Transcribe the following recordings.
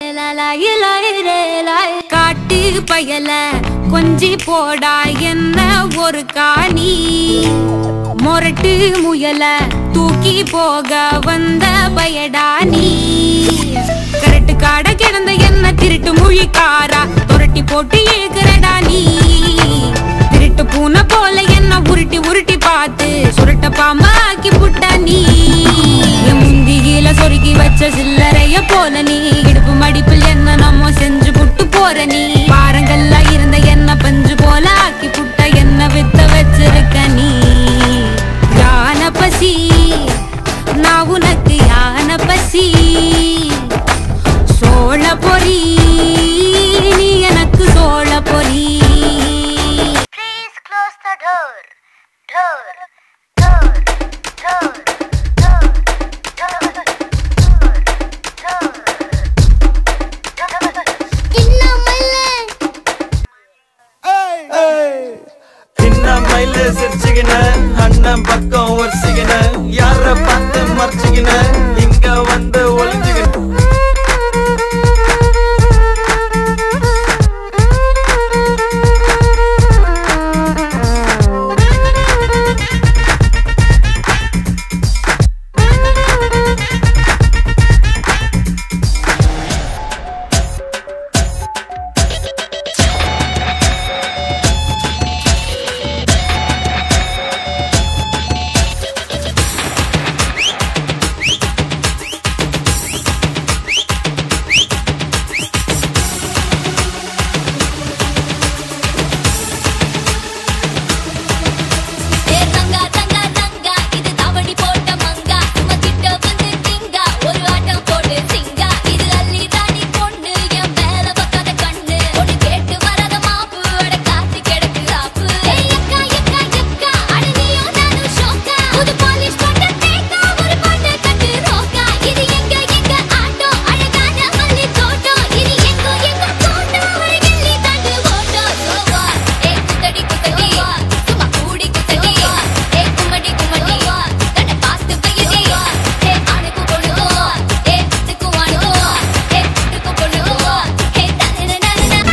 காட்டு பயல கொஞ்சி போடா என்ன ஒரு காணி மொரட்டு முயல தூக்கி போக வந்த பயடா நீ கரட்டு காட கிடந்த என்ன திருட்டு முழிக்காரா துரட்டி போட்டு ஏக்குறடா நீ திருட்டு பூனை போல என்ன உருட்டி உருட்டி பார்த்து சுருட்ட பாம்பா ஆக்கி புட்ட நீ என் முந்தியில சொருகி வச்ச சில்லறைய போல நீ இடுப்பு மடிப்பில் என்ன நம்ம செஞ்சு புட்டு போற நீ பாரங்கள்ல இருந்த என்ன பஞ்சு போல ஆக்கி புட்ட என்ன வித்த வச்சிருக்க நீ யான பசி நான் உனக்கு யான பசி சோழ பொறி நீ எனக்கு சோழ பொறி Please close the door. Door. Door. Door. Door. Door. Door. சின்ன மயில சிரிச்சுக்கின அண்ணன் பக்கம் ஒரிச்சுக்கின யார பார்த்து மறைச்சுக்கின இங்க வந்து ஒளிஞ்சுக்கின ஏ ரங்கா ரங்கா ரங்கா இது தாவணி போட்ட மங்கா சும்மா கிட்ட வந்து திங்கா ஒரு ஆட்டம் போட்டு சிங்கா இது அள்ளி ராணி பொண்ணு என் மேல பக்காத கண்ணு ஒண்ணு கேட்டு வராத மாப்பு அட காத்து கிடக்கு ஆப்பு ஏய் அக்கா அக்கா அக்கா அட நீயும் நானும் ஷோக்கா புது பாலிஷ் போட்ட தேக்கா ஒரு பாட்டு கட்டு ரோக்கா இது எங்க எங்க ஆட்டோ அழகான மல்லி தோட்டம் இது எங்க எங்க தோட்டம் ஒரு கிள்ளி தண்டு ஓட்டம் சோவா ஏ குத்தடி குத்தடி சும்மா கூடி குத்தடி ஏ கும்மடி கும்மடி கண்ண பார்த்து பையடி ஏ ஆணுக்கு பொண்ணுக்கோ ஏ குத்துக்கு வாணுக்கோ ஏ குத்துக்கு பொண்ணுக்கோ ஏ தனன நனன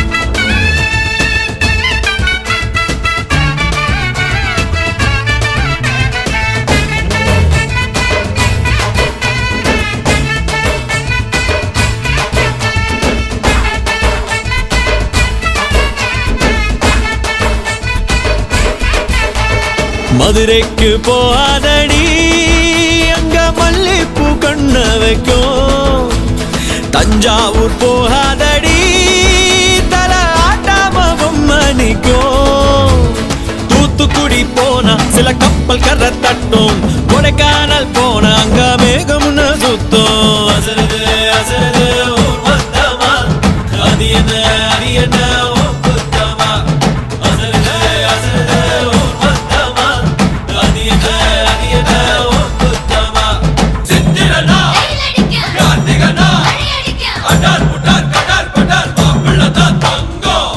மதுரைக்கு போகாதடி அங்க மல்லிப்பூ கண்ண வைக்கும் தஞ்சாவூர் போகாதடி தல ஆட்டாம பொம்மை நிக்கும் தூத்துக்குடி போனா சில கப்பல் கரை தட்டும் கொடைக்கானல் போனா அங்க மேகம்னு சுத்தும் அசருது அசருது ஊர் மொத்தமா அது என்ன அது என்ன ஓ குத்தமா அசருது அசருது ஊர் மொத்தமா அது என்ன அது என்ன ஓ குத்தமா சித்திரனா கையிலடிக்க கார்த்திகனா அடியடிக்க அடார் புட்டார் கடார் பட்டார் மாப்பிள்ளை தான் தங்கம்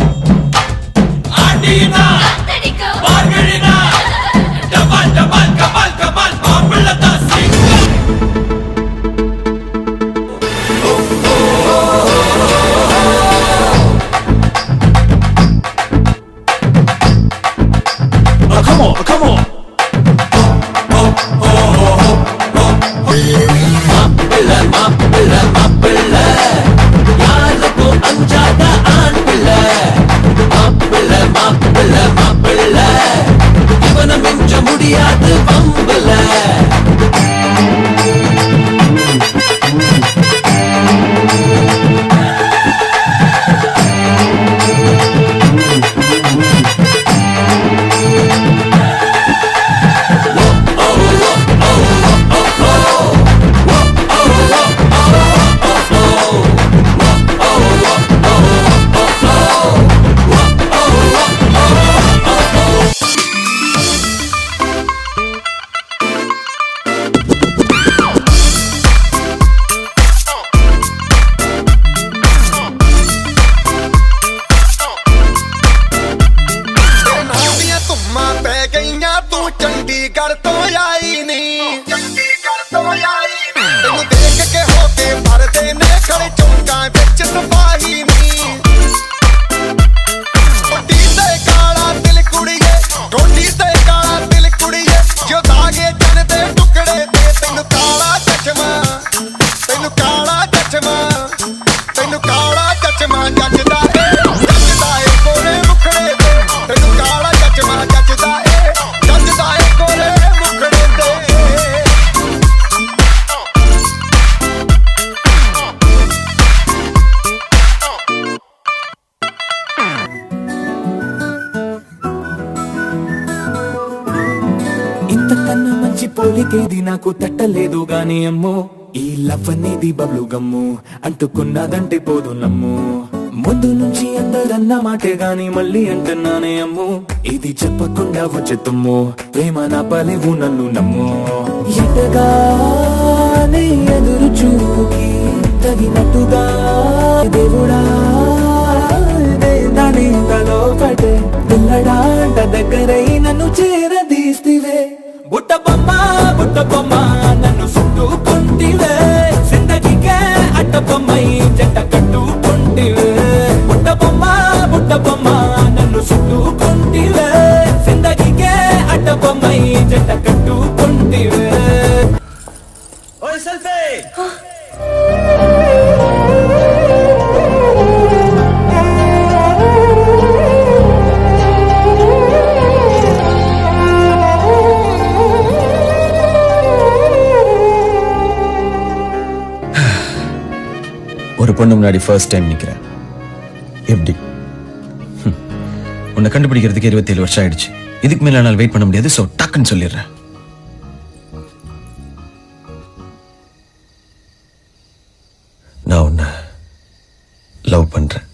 ஆண்டினா காத்தடிக்க பார்கழினா டபால் டபால் கபால் கபால் மாப்பிள்ளை தான் சிங்கம் పోలికేది నాకు తట్టలేదు గాని అమ్మో ఈ లవ్ అనేది బబ్లు గమ్ము అంటుకున్నదంటే పోదు నమ్ము ముందు నుంచి అందరన్న మాటే గాని మళ్ళీ అంటున్నానే అమ్ము ఇది చెప్పకుండా వచ్చే తుమ్ము ప్రేమ నా పలేవు నన్ను నమ్ము ఎటగానే ఎదురు చూపుకి తగినట్టుగా దేవుడా దాని తలో పడే పిల్లడాంట దగ్గరై నన్ను చేరదీస్తివే బుట్ట బొమ్మ బుట్ట బొమ్మ నన్ను చుట్టుకుంటివే జిందగీకే అట్ట బొమ్మై జంట కట్టుకుంటివే బుట్ట బొమ్మ బుట్ట బొమ్మ నన్ను చుట్టుకుంటివే జిందగీకే అట్ట బొమ్మై జంట కట్టుకుంటివే ఓయ్ సెల్ఫీ ஒரு பொண்ணு முன்னாடி ஃபர்ஸ்ட் டைம் நிக்கிறேன் எப்படி ஹம். உன்னை கண்டுபிடிக்கிறதுக்கு இருபத்தேழு வருஷம் ஆயிடுச்சு இதுக்கு மேல என்னால் வெயிட் பண்ண முடியாது ஸோ டக்குன்னு சொல்லிடுறேன் நான் உன்னை லவ் பண்றேன்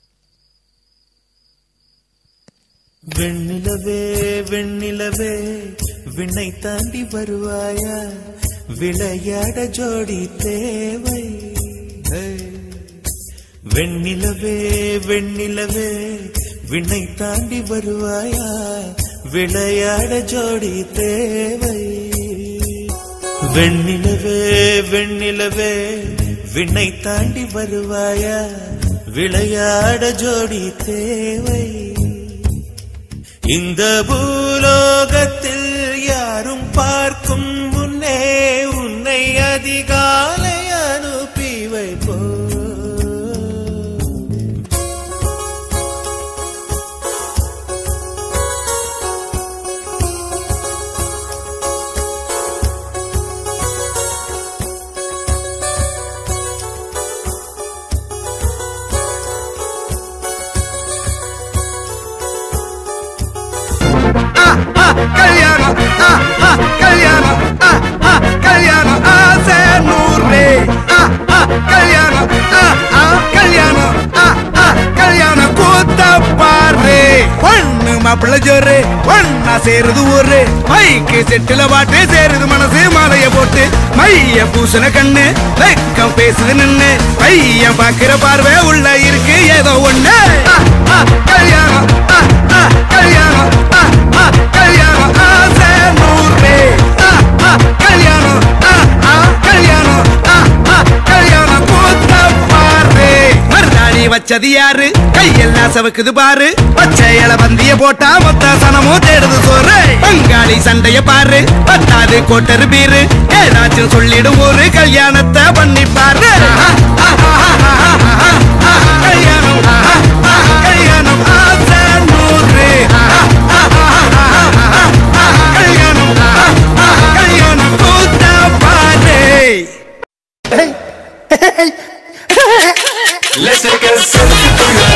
வெண்ணிலவே வெண்ணிலவே விண்ணை தாண்டி வருவாயா விளையாட ஜோடி தேவை ஹே. வெண்ணிலவே வெண்ணிலவே விண்ணை தாண்டி வருவாயா விளையாட ஜோடி தேவை வெண்ணிலவே வெண்ணிலவே விண்ணை தாண்டி வருவாயா விளையாட ஜோடி தேவை இந்த பூலோகத்தில் யாரும் பார்க்கும் முன்னே உன்னை அதிகாலை அனுப்பி வைப்போ கல்யாணம் ஆ, ஆ, கல்யாணம் ஆ, ஆ, கல்யாணம் ஆசை நூறு ஆ, ஆ, கல்யாணம் ஆ, ஆ, கல்யாணம் ஆ, ஆ, கல்யாணம் கூத்த பாரு பொண்ணு மாப்பிள்ள ஜோரு ஒன்னா சேருது ஊரு மைக்கு செட்டுல பாட்டு சேருது மனசு மாலைய போட்டு மைய பூசன கண்ணு வெக்கம் பேசுது நின்னு பையன் பாக்குற பார்வை உள்ள இருக்கு ஏதோ ஒண்ணு ஆ, ஆ, கல்யாணம் ஆ, ஆ, கல்யாணம் ஆ, ஆ, கல்யாணம் ஆசை நூறு ஆ, ஆ, கல்யாணம் ஆ, ஆ, கல்யாணம் ஆ, ஆ, கல்யாணம் கூத்த பாரு மருதாணி வச்சது யாரு கையெல்லாம் சவுக்குது பாரு பச்சை இல பந்திய போட்டா மொத்த சனமும் தேடுது சோறு பங்காளி சண்டைய பாரு பத்தாது கோட்டரு பீரு ஏதாச்சும் சொல்லிடும் ஒரு கல்யாணத்தை பண்ணி பாரு கல்யாணம் கல்யாணம் ஆசை நூறு கல்யாணம் கல்யாணம் கூத்த பாரு Let's take a selfie together